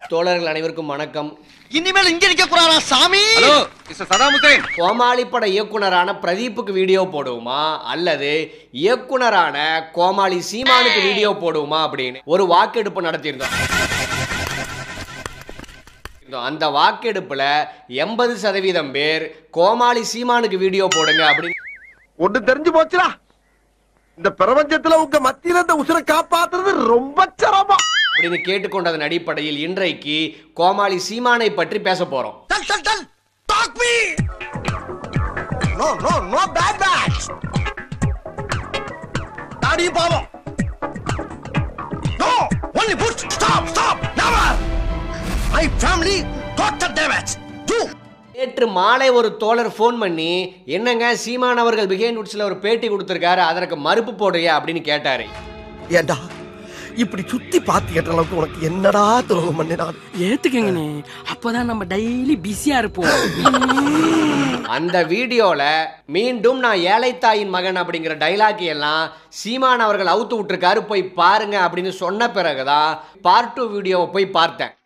தோழர்கள் அனைவருக்கும் வணக்கம் இனிமேல் இங்க நிக்க கூடாதா சாமி hello mister Saddam Hussein Comali பட இயக்குனரான பிரதீப்புக்கு வீடியோ போடுவோமா அல்லது இயக்குனரான கோமாளி சீமானுக்கு வீடியோ போடுவோமா அப்படின்னு ஒரு வாக்கெடுப்பு நடத்தியிருந்தோம் அந்த வாக்கெடுப்புல எண்பது சதவீதம் பேர் கோமாளி சீமானுக்கு வீடியோ போடுங்க அப்படின்னு ஒண்ணு தெரிஞ்சு போச்சுடா இந்த பிரபஞ்சத்துல உங்க மத்தியில இந்த உசுரை காப்பாத்துறது ரொம்ப சிரமம் அப்படின்னு கேட்டுக்கொண்டதன் அடிப்படையில் இன்றைக்கு கோமாளி சீமானை பற்றி பேச போறோம் dull dull dull talk me no no no bad bad தாடி பாவம் no only food stop stop never my family total damage too நேற்று மாலை ஒரு தோழர் ஃபோன் பண்ணி என்னங்க சீமான் அவர்கள் பிகேன் உட்ஸ்ல ஒரு பேட்டி கொடுத்திருக்காரு அதற்கு மறுப்பு போடுறியா அப்படின்னு கேட்டாரு ஏண்டா இப்படி சுத்தி பாத்து கேட்ட அளவுக்கு உனக்கு என்னடா துரோகம் பண்ணினான் ஏத்துக்கங்கண்ணே அப்பதான் நம்ம டெய்லி பிஸியா இருப்போம் அந்த வீடியோல மீண்டும் நான் ஏழைத்தாயின் மகன் அப்படிங்கிற டைலாக் எல்லாம் சீமான் அவர்கள் அவுத்து விட்டுருக்காரு போய் பாருங்க அப்படின்னு சொன்ன பிறகுதான் பார்ட் டூ வீடியோவை போய் பார்த்தேன்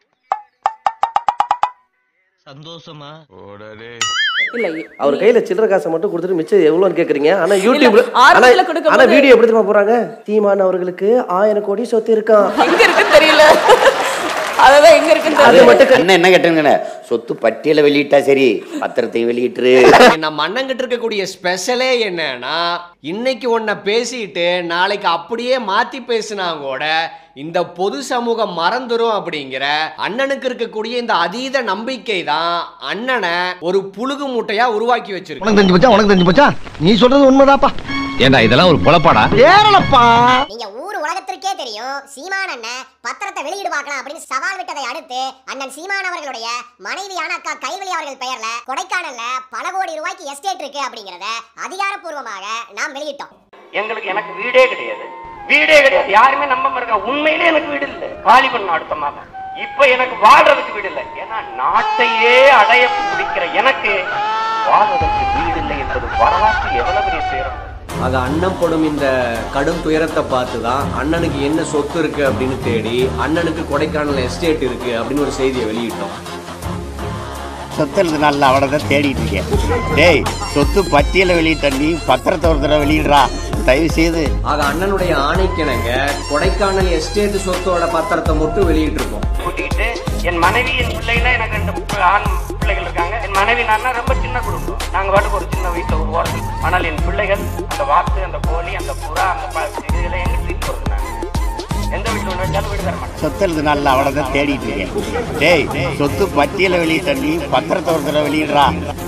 இல்ல அவர் கையில சில்லற காசை மட்டும் கொடுத்துட்டு மிச்சம் எவ்வளவுன்னு கேக்குறீங்க ஆனா யூடியூப்ல ஆரம்பத்துல ஆனா- கொடுக்கும் ஆனா போது- வீடியோ எப்படி தெரியுமா போறாங்க தீமான் அவர்களுக்கு ஆயிரம் கோடி சொத்து இருக்கான் எங்க இருக்குன்னு தெரியல அததான் எங்க இருக்குன்னு அது தெரியல மட்டும் அண்ணன் என்ன கேட்டுங்கண்ணே சொத்து பட்டியலை வெளியிட்டா சரி பத்திரத்தையும் வெளியிட்டுரு நம்ம அண்ணங்கிட்ட இருக்கக்கூடிய ஸ்பெஷலே என்னன்னா இன்னைக்கு ஒன்ன பேசிட்டு நாளைக்கு அப்படியே மாத்தி பேசினா கூட இந்த பொது சமூகம் மறந்துரும் அப்படிங்கிற அண்ணனுக்கு இருக்கக்கூடிய இந்த அதீத நம்பிக்கை தான் அண்ணனை ஒரு புழுகு மூட்டையா உருவாக்கி வச்சிருக்கு உனக்கு தெரிஞ்சு போச்சா உனக்கு தெரிஞ்சு போச்சா நீ சொல்றது உண்மைதாப்பா ஏண்டா இதெல்லாம் ஒரு பொழப்பாடா ஏறலப்பா நீங்க ஊர் உலகத்திற்கே தெரியும் சீமான் அண்ணன் பத்திரத்தை வெளியிடு பார்க்கலாம் அப்படின்னு சவால் விட்டதை அடுத்து அண்ணன் சீமான் அவர்களுடைய மனைவியான அக்கா கைவழி அவர்கள் பெயர்ல கொடைக்கானல்ல பல கோடி ரூபாய்க்கு எஸ்டேட் இருக்கு அப்படிங்கறத அதிகாரப்பூர்வமாக நாம் வெளியிட்டோம் எங்களுக்கு எனக்கு வீடே கிடையாது வீடே கிடையாது யாருமே நம்ப மாட்டாங்க உண்மையிலே எனக்கு வீடு இல்லை காலி பண்ண அடுத்த மாதம் இப்ப எனக்கு வாழ்றதுக்கு வீடு இல்லை ஏன்னா நாட்டையே அடைய பிடிக்கிற எனக்கு வாழ்வதற்கு வீடு இல்லை என்பது வரலாற்று எவ்வளவு பெரிய துயரம் ஆக அண்ணன் படும் இந்த கடும் துயரத்தை பார்த்து தான் அண்ணனுக்கு என்ன சொத்து இருக்கு அப்படின்னு தேடி அண்ணனுக்கு கொடைக்கானல் எஸ்டேட் இருக்கு அப்படின்னு ஒரு செய்தியை வெளியிட்டோம் சொத்து நல்ல அவனை தான் தேடிட்டு இருக்கேன் டேய் சொத்து பட்டியலை வெளியிட்ட நீ பத்திரத்தை ஒரு தடவை வெளியிடுறா தயவு செய்து ஆக அண்ணனுடைய ஆணைக்கிணங்க கொடைக்கானல் எஸ்டேட் சொத்தோட பத்திரத்தை மட்டும் வெளியிட்டிருக்கோம் கூட்டிக்கிட்டு என் மனைவி என் பிள்ளைகள எனக்கு ரெண்டு பு- ஆண் பிள்ளைகள் இருக்காங்க என் மனைவி நான் ரொம்ப சின்ன குடும்பம் நாங்க பாட்டுக்கு ஒரு சின்ன வீட்டுல ஒரு ஓரத்தில் ஆனால் என் பிள்ளைகள் அந்த வாத்து அந்த கோழி அந்த புறா அந்த ப- இதுல எங்க வீட்டு போறது நாங்க எந்த வீட்டுல ஒண்ணு வச்சாலும் வீடு தர மாட்டேன் சொத்து நல்ல அவனை தான் தேடிட்டு இருக்கேன் டேய் சொத்து பட்டியலை வெளியிட்ட நீ பத்திரத்தை ஒரு தடவை வெளியிடுறா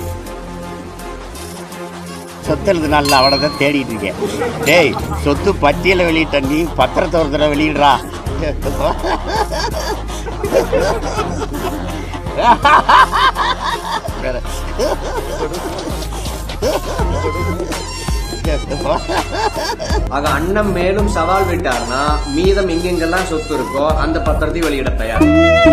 சொத்து நல்ல அவனை தான் தேடிட்டு இருக்கேன் டேய் சொத்து பட்டியலை வெளியிட்ட நீ பத்திரத்தை ஒரு தடவை வெளியிடுறா ஆக அண்ணன் மேலும் சவால் விட்டார்னா மீதம் எங்கெங்கெல்லாம் சொத்து இருக்கோ அந்த பத்திரத்தை வெளியிட தயார்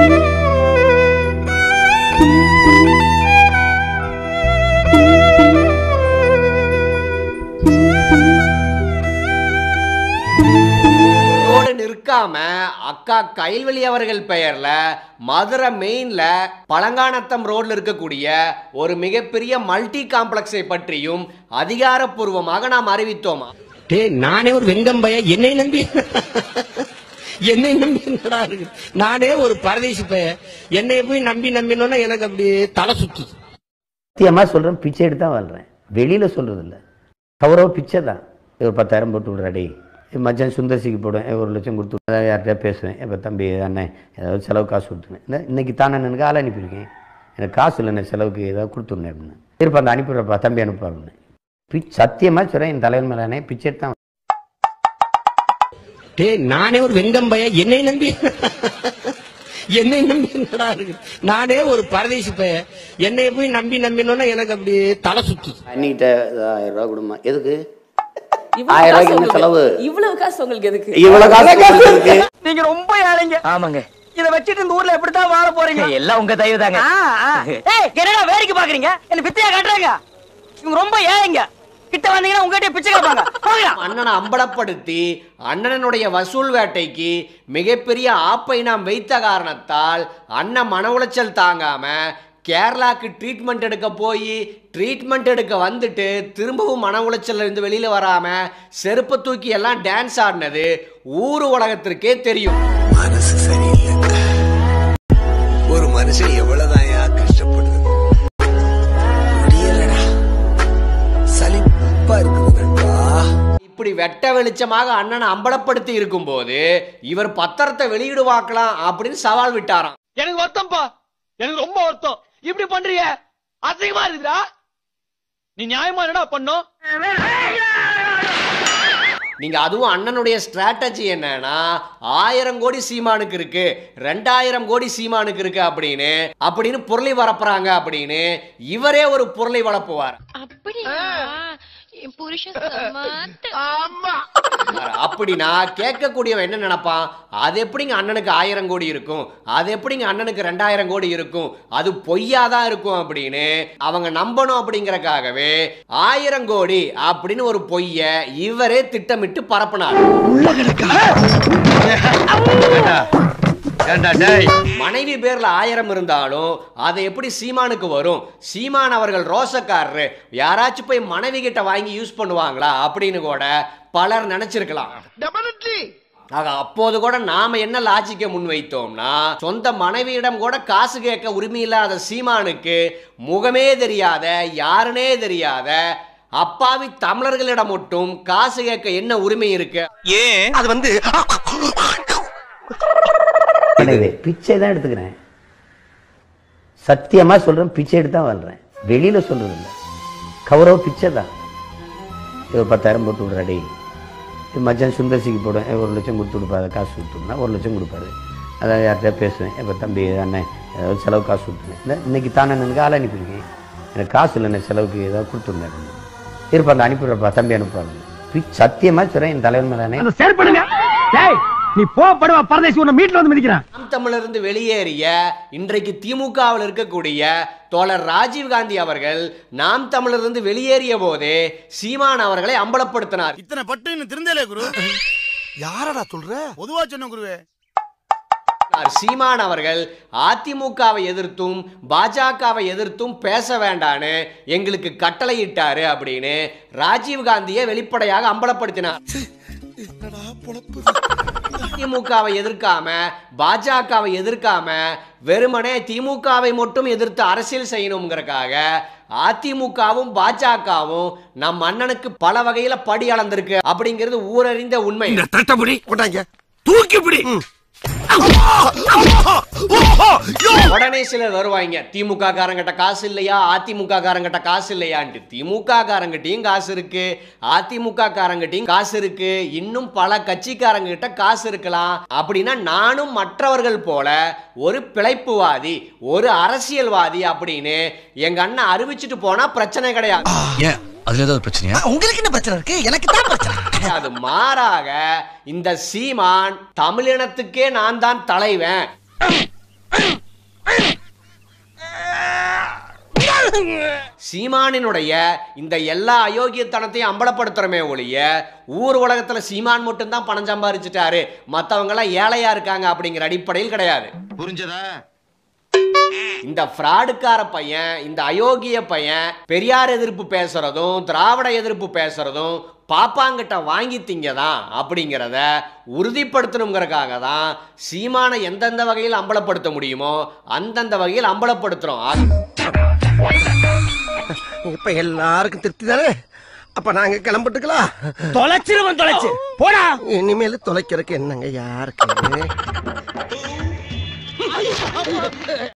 இதோடு நிற்காம அக்கா கைல்வெளி அவர்கள் பெயர்ல மதுரை மெயின்ல பழங்கானத்தம் ரோட்ல இருக்கக்கூடிய ஒரு மிகப்பெரிய மல்டி காம்ப்ளெக்ஸை பற்றியும் அதிகாரப்பூர்வமாக நாம் அறிவித்தோம் டேய் நானே ஒரு வெங்கம் பைய என்னை நம்பி என்னை நம்பி என்னடா இருக்கு நானே ஒரு பரதேசி பைய என்னை போய் நம்பி நம்பினோன்னா எனக்கு அப்படியே தலை சுத்துது சத்தியமா சொல்றேன் பிச்சை எடுத்து தான் வாழ்றேன் வெளியில சொல்றது இல்ல கௌரவ பிச்சை தான் ஒரு பத்தாயிரம் போட்டு விடுறாடி மச்சான் சுந்தர்சிக்கு போடுவேன் ஒரு லட்சம் கொடுத்து விடுவேன். அதாவது யார்கிட்டயா பேசுவேன் இப்போ தம்பி அண்ணன் ஏதாவது செலவு காசு கொடுத்துனேன் இந்த இன்னைக்கு தானே எனக்கு ஆள் அனுப்பியிருக்கேன் எனக்கு காசு இல்லை நான் செலவுக்கு ஏதாவது கொடுத்துருந்தேன் அப்படின்னு திருப்ப அந்த அனுப்பிடுறப்பா தம்பி அனுப்புவா அப்படின்னு பிச் சத்தியமா சொல்றேன் என் தலைவன் மேலே பிச்சை எடுத்து தான் டேய் நானே ஒரு வெங்கம் பைய என்னை நம்பி என்னை நம்பி என்னடா இருக்கு நானே ஒரு பரதேசி பைய என்னை போய் நம்பி நம்பினோன்னா எனக்கு அப்படியே தலை சுத்துது அன்னிக்கிட்ட ஆயிரம் ரூபா கொடுமா எதுக்கு இவ்வளவு ஆயிரம் காசு ரூபாய்க்கு என்ன உங்களுக்கு- செலவு இவ்வளவு காசு உங்களுக்கு எதுக்கு இவ்வளவு காசு கொடுத்ததுக்கு நீங்க ரொம்ப ஏழைங்க ஆமாங்க இத வச்சுட்டு இந்த ஊர்ல எப்படித்தான் வாழ போறீங்க எல்லாம் உங்க தயவு தாங்க ஏய் என்னடா வேடிக்கை பாக்குறீங்க என்ன பித்தையா காட்டுறாங்க இவங்க ரொம்ப ஏழைங்க கிட்ட வந்தீங்கன்னா உங்ககிட்ட பிச்சை கேட்பாங்க போங்கடா அண்ணனை அம்பலப்படுத்தி அண்ணனுடைய வசூல் வேட்டைக்கு மிகப்பெரிய ஆப்பை நாம் வைத்த காரணத்தால் அண்ணன் மன உளைச்சல் தாங்காம கேரளாக்கு ட்ரீட்மெண்ட் எடுக்க போய் ட்ரீட்மெண்ட் எடுக்க வந்துட்டு திரும்பவும் மன உளைச்சல்ல இருந்து வெளியில வராம செருப்பை தூக்கி எல்லாம் டான்ஸ் ஆடினது ஊர் உலகத்திற்கே தெரியும் மனசு சரியில்லை ஒரு மனுஷன் எவ்வளவுதான் கஷ்டப்படுது முடியலடா சலிப்பா இருக்குது நண்பா இப்படி வெட்ட வெளிச்சமாக அண்ணனை அம்பலப்படுத்தி இருக்கும்போது இவர் பத்திரத்தை வெளியிடுவாக்கலாம் அப்படின்னு சவால் விட்டாராம் எனக்கு வருத்தம்ப்பா எனக்கு ரொம்ப வருத்தம் இப்படி பண்றீங்க அசிங்கமா இருக்குதா நீ நியாயமா என்னடா பண்ணும் நீங்க அதுவும் அண்ணனுடைய ஸ்ட்ராட்டஜி என்னன்னா ஆயிரம் கோடி சீமானுக்கு இருக்கு ரெண்டாயிரம் கோடி சீமானுக்கு இருக்கு அப்படின்னு அப்படின்னு பொருளை வரப்புறாங்க அப்படின்னு இவரே ஒரு பொருளை வளப்புவார் அப்படின்னா கேட்கக்கூடியவன் என்ன நினைப்பான் அது எப்படிங்க அண்ணனுக்கு ஆயிரம் கோடி இருக்கும் அது எப்படிங்க அண்ணனுக்கு ரெண்டாயிரம் கோடி இருக்கும் அது பொய்யாதான் இருக்கும் அப்படின்னு அவங்க நம்பணும் அப்படிங்கறக்காகவே ஆயிரம் கோடி அப்படின்னு ஒரு பொய்ய இவரே திட்டமிட்டு பரப்பினார் மனைவி பேர்ல ஆயிரம் இருந்தாலும் அதை எப்படி சீமானுக்கு வரும் சீமான் அவர்கள் ரோசக்காரரு யாராச்சும் போய் மனைவி கிட்ட வாங்கி யூஸ் பண்ணுவாங்களா அப்படின்னு கூட பலர் நினைச்சிருக்கலாம் ஆக அப்போது கூட நாம என்ன லாஜிக்கை முன்வைத்தோம்னா சொந்த மனைவியிடம் கூட காசு கேட்க உரிமை இல்லாத சீமானுக்கு முகமே தெரியாத யாருனே தெரியாத அப்பாவி தமிழர்களிடம் மட்டும் காசு கேட்க என்ன உரிமை இருக்கு ஏன் அது வந்து கிடையாது பிச்சை தான் எடுத்துக்கிறேன் சத்தியமா சொல்றேன் பிச்சை எடுத்து தான் வாழ்றேன் வெளியில சொல்றது இல்லை கௌரவ பிச்சை தான் ஒரு பத்தாயிரம் போட்டு விடுறாடி மச்சான் சுந்தர்சிக்கு போடுவேன் ஒரு லட்சம் கொடுத்து கொடுப்பாரு காசு கொடுத்துருந்தா ஒரு லட்சம் கொடுப்பாரு அதான் யார்கிட்ட பேசுவேன் இப்போ தம்பி அண்ணன் ஏதாவது செலவு காசு கொடுத்துருவேன் இல்லை இன்னைக்கு தானே எனக்கு ஆள் அனுப்பியிருக்கேன் எனக்கு காசு இல்லை செலவுக்கு ஏதாவது கொடுத்துருந்தேன் இருப்பா அந்த அனுப்பிடுறப்பா தம்பி அனுப்புவாங்க பி- சத்தியமா சொல்றேன் என் தலைவன் மேலே செயற்படுங்க டேய் நீ போ படுவா பரதேசி உன்னை மீட்ல வந்து மிதிக்கிறான் நாம் தமிழிலிருந்து வெளியேறிய இன்றைக்கு திமுகவில் இருக்கக்கூடிய தோழர் ராஜீவ் காந்தி அவர்கள் நாம் தமிழிலிருந்து வெளியேறிய போதே சீமான் அவர்களை அம்பலப்படுத்தினார் இத்தனை பட்டு இன்னும் திருந்தலே குரு யாரடா சொல்ற பொதுவா சொன்ன குருவே சீமான் அவர்கள் அதிமுகவை எதிர்த்தும் பாஜகவை எதிர்த்தும் பேச வேண்டான்னு எங்களுக்கு கட்டளையிட்டாரு அப்படின்னு ராஜீவ் காந்தியை வெளிப்படையாக அம்பலப்படுத்தினார் திமுகவை எதிர்க்காம பாஜகவை எதிர்க்காம வெறுமனே திமுகவை மட்டும் எதிர்த்து அரசியல் செய்யணுங்கிறக்காக அதிமுகவும் பாஜகவும் நம் அண்ணனுக்கு பல வகையில படி அளந்திருக்கு அப்படிங்கிறது ஊரறிந்த உண்மை தட்டபடி கொண்டாங்க தூக்கி பிடி உடனே சிலர் வருவாங்க திமுக காரங்கிட்ட காசு இல்லையா அதிமுக காரங்கிட்ட காசு இல்லையான்ட்டு திமுக காரங்கிட்டையும் காசு இருக்கு அதிமுக காரங்கிட்டையும் காசு இருக்கு இன்னும் பல கட்சிக்காரங்க கிட்ட காசு இருக்கலாம் அப்படின்னா நானும் மற்றவர்கள் போல ஒரு பிழைப்புவாதி ஒரு அரசியல்வாதி அப்படின்னு எங்க அண்ணன் அறிவிச்சிட்டு போனா பிரச்சனை கிடையாது ஏன் அதுல ஏதாவது பிரச்சனையா உங்களுக்கு என்ன பிரச்சனை இருக்கு எனக்கு தான் பிரச்சனை அது மாறாக இந்த சீமான் தமிழினத்துக்கே நான் தான் தலைவன் சீமானினுடைய இந்த எல்லா அயோக்கியத்தனத்தையும் அம்பலப்படுத்துறமே ஒழிய ஊர் உலகத்துல சீமான் மட்டும்தான் பணம் சம்பாரிச்சிட்டாரு மத்தவங்க எல்லாம் ஏழையா இருக்காங்க அப்படிங்கிற அடிப்படையில் கிடையாது புரிஞ்சதா இந்த ஃப்ராடுக்கார பையன் இந்த அயோக்கிய பையன் பெரியார் எதிர்ப்பு பேசுறதும் திராவிட எதிர்ப்பு பேசுறதும் பாப்பாங்கிட்ட வாங்கி திங்கதான் அப்படிங்கிறத உறுதிப்படுத்தணுங்கிறதுக்காக தான் சீமானை எந்தெந்த வகையில் அம்பலப்படுத்த முடியுமோ அந்தந்த வகையில் அம்பலப்படுத்துறோம் ஆக- இப்ப எல்லாருக்கும் திருப்தி தானே அப்ப நாங்க கிளம்பிட்டுக்கலாம் தொலைச்சிருவன் தொலைச்சு போடா இனிமேல் தொலைக்கிறதுக்கு என்னங்க யாருக்கு